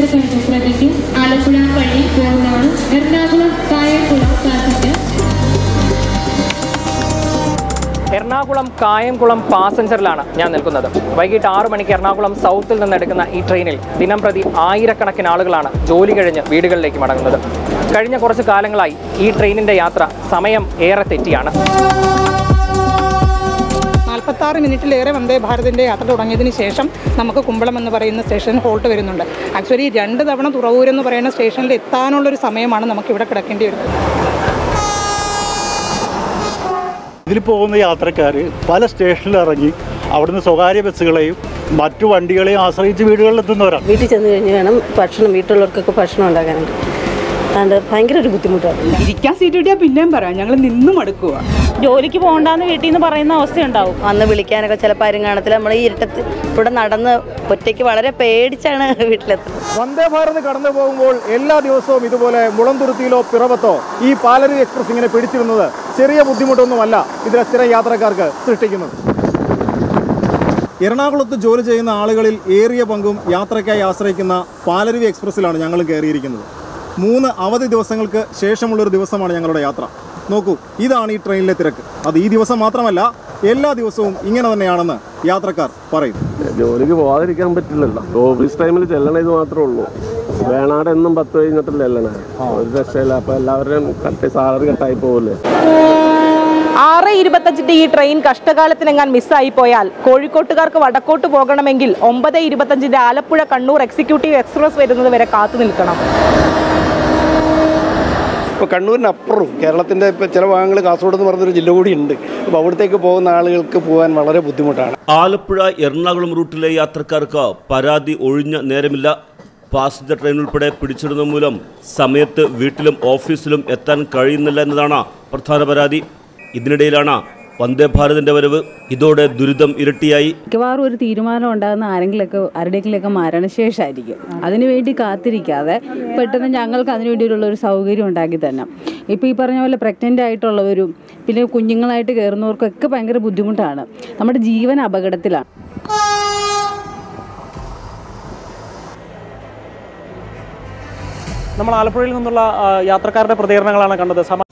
കഴിഞ്ഞു ശ്രദ്ധിക്കും ആലപ്പുഴ വഴി പോകുന്നതാണ് എറണാകുളം കായംകുളം പാസഞ്ചർ എറണാകുളം കായംകുളം പാസഞ്ചറിലാണ് ഞാൻ നിൽക്കുന്നത് വൈകിട്ട് ആറു മണിക്ക് എറണാകുളം സൗത്തിൽ നിന്ന് എടുക്കുന്ന ഈ ട്രെയിനിൽ ദിനം പ്രതി ആയിരക്കണക്കിന് ആളുകളാണ് ജോലി കഴിഞ്ഞ് വീടുകളിലേക്ക് മടങ്ങുന്നത് കഴിഞ്ഞ കുറച്ചു കാലങ്ങളായി ഈ ട്രെയിനിന്റെ യാത്ര സമയം ഏറെ തെറ്റിയാണ് നാൽപ്പത്താറ് മിനിറ്റിലേറെ വന്ദേ ഭാരതിൻ്റെ യാത്ര തുടങ്ങിയതിന് ശേഷം നമുക്ക് കുമ്പളം എന്ന് പറയുന്ന സ്റ്റേഷനിൽ ഹോൾട്ട് വരുന്നുണ്ട് ആക്ച്വലി രണ്ട് തവണ തുറവൂർ എന്ന് പറയുന്ന സ്റ്റേഷനിൽ എത്താനുള്ളൊരു സമയമാണ് നമുക്ക് ഇവിടെ കിടക്കേണ്ടി വരുന്നത് ഇതിൽ പോകുന്ന യാത്രക്കാർ പല സ്റ്റേഷനിൽ ഇറങ്ങി അവിടുന്ന് സ്വകാര്യ ബസ്സുകളെയും മറ്റു വണ്ടികളെയും ആശ്രയിച്ച് വീടുകളിലെത്തുന്നവരാണ് വീട്ടിൽ ചെന്ന് കഴിഞ്ഞ് വേണം ഭക്ഷണം വീട്ടിലുള്ളവർക്കൊക്കെ ഭക്ഷണം ഉണ്ടാക്കാനായിട്ട് അതുകൊണ്ട് ഭയങ്കര ഒരു ബുദ്ധിമുട്ടാണ് ഇരിക്കാൻ സീറ്റ് കിട്ടിയാൽ പിന്നെയും പറയാം ഞങ്ങൾ നിന്നും അടുക്കുക ജോലിക്ക് പോകണ്ടെന്ന് വീട്ടിൽ നിന്ന് പറയുന്ന അവസ്ഥയുണ്ടാവും വന്ന് വിളിക്കാനൊക്കെ ചിലപ്പോൾ ആരും കാണത്തില്ല നമ്മൾ ഈ ഇരുട്ടത്ത് ഇവിടെ നടന്ന് ഒറ്റയ്ക്ക് വളരെ പേടിച്ചാണ് വീട്ടിലെത്തുന്നത് വന്ദേ ഭാരത് കടന്നു പോകുമ്പോൾ എല്ലാ ദിവസവും ഇതുപോലെ മുളന്തുരുത്തിയിലോ പിറവത്തോ ഈ പാലരി എക്സ്പ്രസ് ഇങ്ങനെ പിടിച്ചിരുന്നത് ചെറിയ ബുദ്ധിമുട്ടൊന്നുമല്ല ഇതിലെ സ്ഥിരം യാത്രക്കാർക്ക് സൃഷ്ടിക്കുന്നത് എറണാകുളത്ത് ജോലി ചെയ്യുന്ന ആളുകളിൽ ഏറിയ പങ്കും യാത്രയ്ക്കായി ആശ്രയിക്കുന്ന പാലരുവി എക്സ്പ്രസ്സിലാണ് ഞങ്ങൾ കയറിയിരിക്കുന്നത് മൂന്ന് അവധി ദിവസങ്ങൾക്ക് ശേഷമുള്ളൊരു ദിവസമാണ് ഞങ്ങളുടെ യാത്ര നോക്കൂ ഇതാണ് ഈ ട്രെയിനിലെ തിരക്ക് അത് ഈ ദിവസം മാത്രമല്ല എല്ലാ ദിവസവും ഇങ്ങനെ തന്നെയാണെന്ന് യാത്രക്കാർ പറയുന്നു ജോലിക്ക് പോകാതിരിക്കാൻ പറ്റില്ലല്ലോ ഓഫീസ് ടൈമിൽ ചെല്ലണ ഇത് മാത്രമേ ഉള്ളൂ വേണാട് എന്നും പത്ത് കഴിഞ്ഞിട്ട് ചെല്ലണേ ഒരു രക്ഷയില്ല അപ്പൊ എല്ലാവരുടെയും കട്ട് സാലറി കട്ടായി പോകില്ലേ ആറ് ഇരുപത്തഞ്ചിന്റെ ഈ ട്രെയിൻ കഷ്ടകാലത്തിനെങ്ങാൻ മിസ്സായി പോയാൽ കോഴിക്കോട്ടുകാർക്ക് വടക്കോട്ട് പോകണമെങ്കിൽ ഒമ്പത് ഇരുപത്തഞ്ചിന്റെ ആലപ്പുഴ കണ്ണൂർ എക്സിക്യൂട്ടീവ് എക്സ്പ്രസ് വരുന്നത് വരെ കാത്തു നിൽക്കണം ഇപ്പോൾ കണ്ണൂരിന് അപ്പുറവും കേരളത്തിൻ്റെ ഇപ്പോൾ ചില ഭാഗങ്ങൾ കാസർഗോഡ് എന്ന് പറഞ്ഞൊരു ജില്ല കൂടി ഉണ്ട് അപ്പോൾ അവിടത്തേക്ക് പോകുന്ന ആളുകൾക്ക് പോകാൻ വളരെ ബുദ്ധിമുട്ടാണ് ആലപ്പുഴ എറണാകുളം റൂട്ടിലെ യാത്രക്കാർക്ക് പരാതി ഒഴിഞ്ഞ നേരമില്ല പാസഞ്ചർ ട്രെയിൻ ഉൾപ്പെടെ പിടിച്ചിടുന്ന മൂലം സമയത്ത് വീട്ടിലും ഓഫീസിലും എത്താൻ കഴിയുന്നില്ല എന്നതാണ് പ്രധാന പരാതി ഇതിനിടയിലാണ് വന്ദേ ഭാരതിന്റെ വരവ് ഇതോടെ ദുരിതം ഇരട്ടിയായി മിക്കവാറും ഒരു തീരുമാനം ഉണ്ടാകുന്ന ആരെങ്കിലൊക്കെ ആരുടെയെങ്കിലൊക്കെ മരണശേഷമായിരിക്കും അതിനുവേണ്ടി കാത്തിരിക്കാതെ പെട്ടെന്ന് ഞങ്ങൾക്ക് അതിനു വേണ്ടിയിട്ടുള്ള ഒരു സൗകര്യം ഉണ്ടാക്കി തന്നെ ഇപ്പോൾ ഈ പറഞ്ഞ പോലെ പ്രഗ്നൻ്റ് ആയിട്ടുള്ളവരും പിന്നെ കുഞ്ഞുങ്ങളായിട്ട് കയറുന്നവർക്കൊക്കെ ഭയങ്കര ബുദ്ധിമുട്ടാണ് നമ്മുടെ ജീവൻ അപകടത്തിലാണ് നമ്മൾ ആലപ്പുഴയിൽ നിന്നുള്ള ആ, യാത്രക്കാരുടെ പ്രതികരണങ്ങളാണ് കണ്ടത് സമ